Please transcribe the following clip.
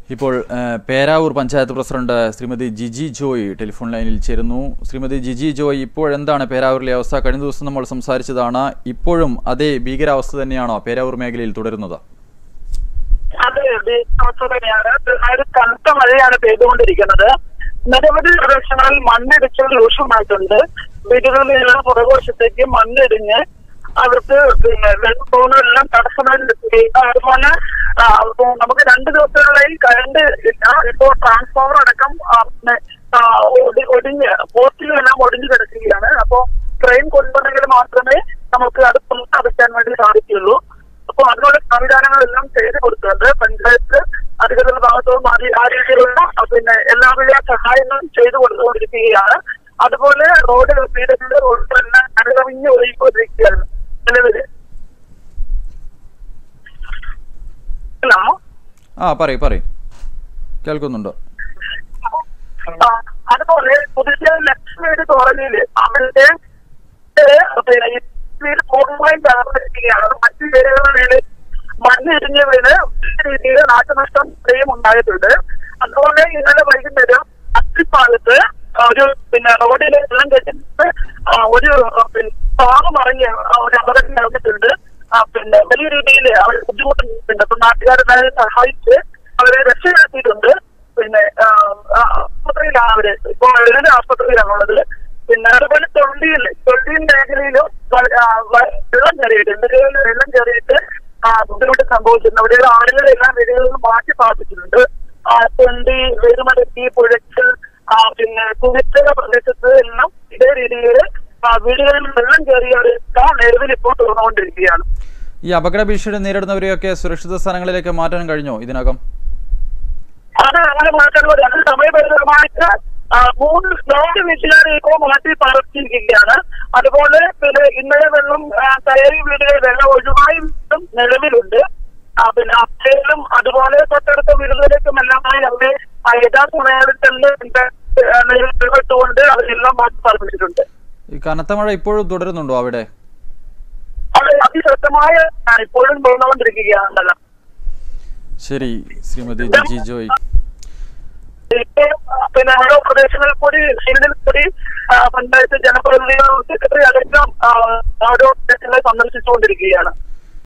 ഇപ്പോൾ ആ, Peravoor panchayat president Shrimati Jiji Joy telephone ലൈനിൽ ചേരുന്നു ശ്രീമതി ജിജി ജോയ് ഇപ്പോഴെന്താണ് പേരാവൂരിലെ അവസ്ഥ കഴിഞ്ഞ ദിവസം നമ്മൾ സംസാരിച്ചതാണ് ഇപ്പോഴും അതേ ഭീകരാവസ്ഥ തന്നെയാണോ പേരാവൂർ മേഖലയിൽ തുടരുന്നത് അതെ അതെ അവസ്ഥ തന്നെയാണ് ഒരു കനത്ത മഴയാണ് പെയ്തുകൊണ്ടിരിക്കുന്നത് നിരവധി പ്രദേശങ്ങളിൽ മണ്ണിടിച്ചൽ രൂക്ഷമായിട്ടുണ്ട് വീടുകളിലുള്ള പുറകുവശത്തേക്ക് മണ്ണിടിഞ്ഞ് അവർക്ക് പിന്നെ വെള്ളം പോകുന്നതെല്ലാം തടസ്സമായിട്ട് അതുപോലെ ആ, ഇപ്പൊ നമുക്ക് രണ്ട് ദിവസങ്ങളിലായി കറണ്ട് ഇല്ല ഇപ്പോ ട്രാൻസ്ഫോമർ അടക്കം ആ, പിന്നെ, ആ, ഒടി- ഒടിഞ്ഞ് പോസ്റ്റുകളെല്ലാം ഒടിഞ്ഞു കിടക്കുകയാണ് അപ്പോ ട്രെയിൻ കൊണ്ടുവന്നെങ്കിൽ മാത്രമേ നമുക്ക് അത് പുറത്തടയ്ക്കാൻ വേണ്ടി സാധിക്കുകയുള്ളൂ അപ്പൊ അതിനുള്ള സംവിധാനങ്ങളെല്ലാം ചെയ്തു കൊടുക്കുന്നുണ്ട് പഞ്ചായത്ത് അധികൃതരുടെ ഭാഗത്തും ആ രീ- ആ രീതിയിലുള്ള അഹ് പിന്നെ എല്ലാവിധ സഹായങ്ങളും ചെയ്തു കൊടുത്തുകൊണ്ടിരിക്കുകയാണ് അതുപോലെ റോഡ് വീടുകളുടെ റോഡുകളെല്ലാം അനുഗമിഞ്ഞ് ഒഴുകിക്കൊണ്ടിരിക്കുകയാണ് നിലവില് ഹലോ ആ പറയൂ പറയൂ കേൾക്കുന്നുണ്ട് ആ, അതുപോലെ പുതുശ്ശേരി ലക്ഷ്മിയുടെ കോളനിയില് അവരുടെ ഏഹ്, പിന്നെ ഈ വീട് പൂർണ്ണമായും തകർന്നിരിക്കുകയാണ് മറ്റു വീടുകളിൽ മണ്ണിടിഞ്ഞ് വീണ് വലിയ രീതിയിൽ നാശനഷ്ടം ഇത്രയും ഉണ്ടായിട്ടുണ്ട് അതുപോലെ ഇന്നലെ വൈകുന്നേരം അത്തിപ്പാലത്ത് ഒരു പിന്നെ റോഡിൽ വെള്ളം കെട്ടിട്ട് ആ, ഒരു ആ, പിന്നെ പാറ മറിഞ്ഞ് ആ, ഒരു അപകടം നടന്നിട്ടുണ്ട് ആ, പിന്നെ വലിയ രീതിയിൽ അവർ ബുദ്ധിമുട്ടുണ്ട് അപ്പൊ നാട്ടുകാരെ സഹായിച്ച് അവരെ രക്ഷപ്പെടുത്തിയിട്ടുണ്ട് പിന്നെ ആ, ആ, ആസ്പത്രിയിലാണ് അവര് ഇപ്പൊ ഏഴര ആസ്പത്രിയിലാണുള്ളത് പിന്നെ അതുപോലെ തൊണ്ടിയിൽ തൊണ്ടിയിൽ മേഖലയിലും വ- ആ, വ- വെള്ളം കയറിയിട്ടുണ്ട് വീടുകളിൽ വെള്ളം കയറിയിട്ട് ആ, ബുദ്ധിമുട്ട് സംഭവിച്ചിട്ടുണ്ട് അവിടെയുള്ള ആളുകളെല്ലാം വീടുകളിൽ നിന്ന് മാറ്റി പാർപ്പിച്ചിട്ടുണ്ട് ആ, തൊണ്ടി വേരുമടക്കി പുഴയ്ക്കൽ ആ, പിന്നെ കുമിറ്റക പ്രദേശത്ത് എല്ലാം ഇതേ രീതിയിൽ വീടുകളിൽ വെള്ളം കയറിയവരൊക്കെ നിലവിൽ ഇപ്പോൾ തുറന്നുകൊണ്ടിരിക്കുകയാണ് ഈ അപകട ഭീഷണി നേരിടുന്നവരെയൊക്കെ സുരക്ഷിത സ്ഥലങ്ങളിലേക്ക് മാറ്റാൻ കഴിഞ്ഞോ ഇതിനകം അത് അങ്ങനെ മാറ്റാൻ മതി അത് സമയപരിതമായിട്ട് ആ, മൂന്ന് നാല് വീട്ടുകാരെ ഇപ്പോൾ മാറ്റി പാർപ്പിച്ചിരിക്കുകയാണ് അതുപോലെ പിന്നെ ഇന്നലെ വെള്ളം ആ, കയറി വീടുകളിൽ വെള്ളം ഒഴിവായി വീണ്ടും നിലവിലുണ്ട് ആ, പിന്നെ അപ്പയിലും അതുപോലെ തൊട്ടടുത്ത വീടുകളിലേക്കും എല്ലാമായി അവരെ ആ യഥാസമയങ്ങളിൽ തന്നെ പിന്നെ, ആ, നിലവിട്ടുകൊണ്ട് അവരെല്ലാം മാറ്റി പാർപ്പിച്ചിട്ടുണ്ട് ഈ കനത്ത മഴ ഇപ്പോഴും തുടരുന്നുണ്ടോ അവിടെ അത് അതിശക്തമായ ആ, ഇപ്പോഴും വീണുകൊണ്ടിരിക്കുകയാണല്ലോ ശരി ശ്രീമതി ജിജി ജോയ് ഇപ്പോൾ പിന്നെ ഓരോ പ്രദേശങ്ങളിൽ കൂടി സൈനിൽ കൂടി ആ, പഞ്ചായത്ത് ജനപ്രതിനിധികൾ സെക്രട്ടറി അടക്കം ആ, ഓരോ പ്രദേശങ്ങളെ സന്ദർശിച്ചുകൊണ്ടിരിക്കുകയാണ്